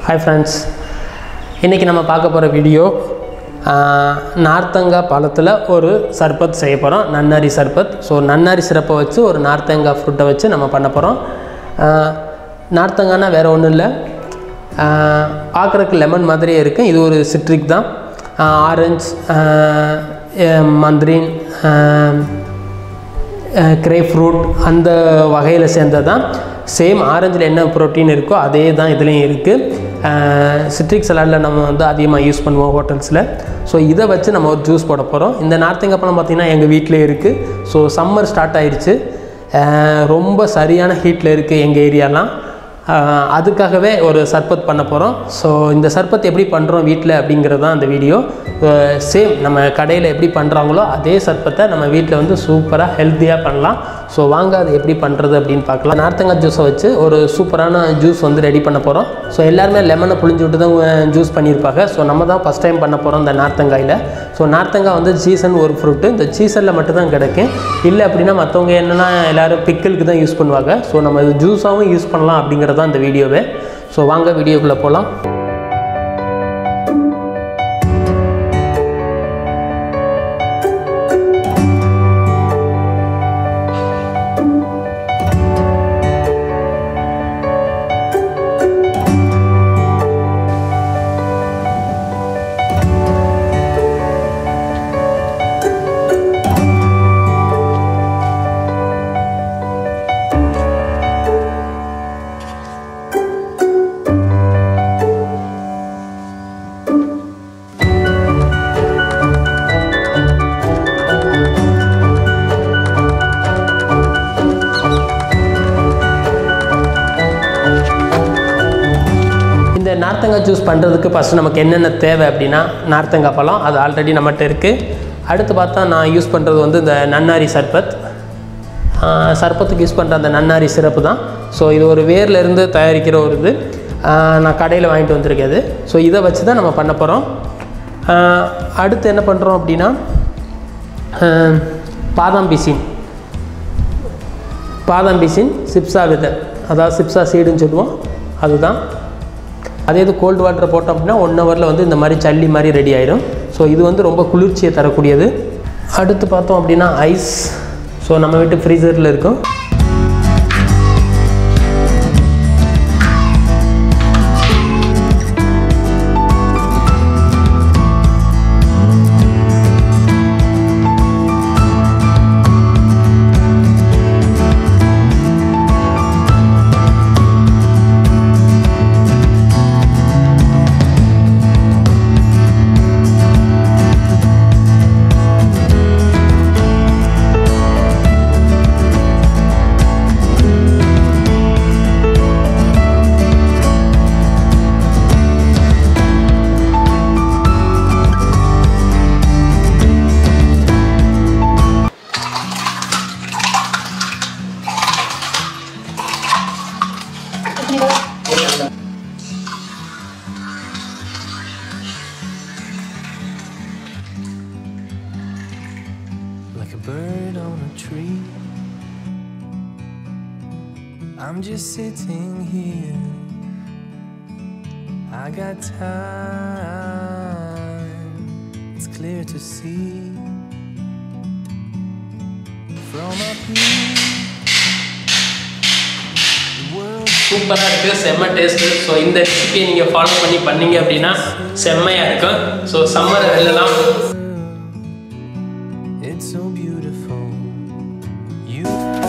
Hi friends இன்றைக்கி நம்ம பார்க்க போகிற வீடியோ நார்த்தங்காய் பழத்தில் ஒரு சர்பத் செய்ய போகிறோம் நன்னாரி சர்பத் ஸோ நன்னாரி சிறப்பை வச்சு ஒரு நார்த்தங்காய் ஃப்ரூட்டை வச்சு நம்ம பண்ண போகிறோம் நார்த்தங்காய்னா வேறு ஒன்றும் இல்லை பார்க்குறதுக்கு லெமன் மாதிரியே இருக்குது இது ஒரு சிட்ரிக் தான் ஆரஞ்ச் மந்திரின் கிரே ஃப்ரூட் அந்த வகையில் சேர்ந்தது தான் சேம் ஆரஞ்சில் என்ன ப்ரோட்டீன் இருக்கோ அதே தான் இதுலேயும் இருக்குது சிட்ரிக் சலாடில் நம்ம வந்து அதிகமாக யூஸ் பண்ணுவோம் ஹோட்டல்ஸில் ஸோ இதை வச்சு நம்ம ஒரு ஜூஸ் போட போகிறோம் இந்த நார்த்தங்க பழம் பார்த்திங்கன்னா எங்கள் வீட்டிலே இருக்குது ஸோ சம்மர் ஸ்டார்ட் ஆயிடுச்சு ரொம்ப சரியான ஹீட்டில் இருக்குது எங்கள் ஏரியாலாம் அதுக்காகவே ஒரு சர்பத் பண்ண போகிறோம் ஸோ இந்த சர்பத் எப்படி பண்ணுறோம் வீட்டில் அப்படிங்கிறது தான் அந்த வீடியோ சேம் நம்ம கடையில் எப்படி பண்ணுறாங்களோ அதே சர்பத்தை நம்ம வீட்டில் வந்து சூப்பராக ஹெல்த்தியாக பண்ணலாம் ஸோ வாங்க அது எப்படி பண்ணுறது அப்படின்னு பார்க்கலாம் நார்த்தங்காய் ஜூஸை வச்சு ஒரு சூப்பரான ஜூஸ் வந்து ரெடி பண்ண போகிறோம் ஸோ எல்லாருமே லெமனை புளிஞ்சு விட்டு தான் ஜூஸ் பண்ணியிருப்பாங்க ஸோ நம்ம தான் ஃபஸ்ட் டைம் பண்ண போகிறோம் இந்த நார்த்தங்காயில் ஸோ நார்த்தங்காய் வந்து சீசன் ஒரு ஃப்ரூட்டு இந்த சீசனில் மட்டும் தான் கிடைக்கும் இல்லை அப்படின்னா மற்றவங்க என்னென்னா எல்லோரும் பிக்கிளுக்கு தான் யூஸ் பண்ணுவாங்க ஸோ நம்ம இது ஜூஸாகவும் யூஸ் பண்ணலாம் அப்படிங்கிறது தான் இந்த வீடியோவே ஸோ வாங்க வீடியோக்குள்ளே போகலாம் இந்த நார்த்தங்காய் ஜூஸ் பண்ணுறதுக்கு ஃபஸ்ட்டு நமக்கு என்னென்ன தேவை அப்படின்னா நார்த்தங்காய் பழம் அது ஆல்ரெடி நம்மகிட்ட இருக்குது அடுத்து பார்த்தா நான் யூஸ் பண்ணுறது வந்து இந்த நன்னாரி சர்பத் சர்பத்துக்கு யூஸ் பண்ணுற அந்த நன்னாரி சிறப்பு தான் ஸோ இது ஒரு வேர்லேருந்து தயாரிக்கிற ஒரு இது நான் கடையில் வாங்கிட்டு வந்திருக்கேது ஸோ இதை வச்சு தான் நம்ம பண்ண போகிறோம் அடுத்து என்ன பண்ணுறோம் அப்படின்னா பாதாம் பிசின் பாதாம் பிசின் சிப்ஸா விதை அதாவது சிப்ஸா சீடுன்னு சொல்லுவோம் அதுதான் அதே இது கோல்டு வாட்டரை போட்டோம் அப்படின்னா ஒன் ஹவரில் வந்து இந்த மாதிரி சல்லி மாதிரி ரெடி ஆயிடும் ஸோ இது வந்து ரொம்ப குளிர்ச்சியை தரக்கூடியது அடுத்து பார்த்தோம் அப்படின்னா ஐஸ் ஸோ நம்ம வீட்டு ஃப்ரீசரில் இருக்கும் like a bird on a tree. I'm just sitting here. I got time, it's clear to see. From up here, the world சூப்பராக இருக்குது செம்ம டேஸ்ட்டு ஸோ இந்த ரெசிபியை நீங்கள் ஃபாலோ பண்ணி பண்ணீங்க அப்படின்னா செம்மையாக இருக்கும் ஸோ சம்மர் வெளிலலாம் it's so beautiful. You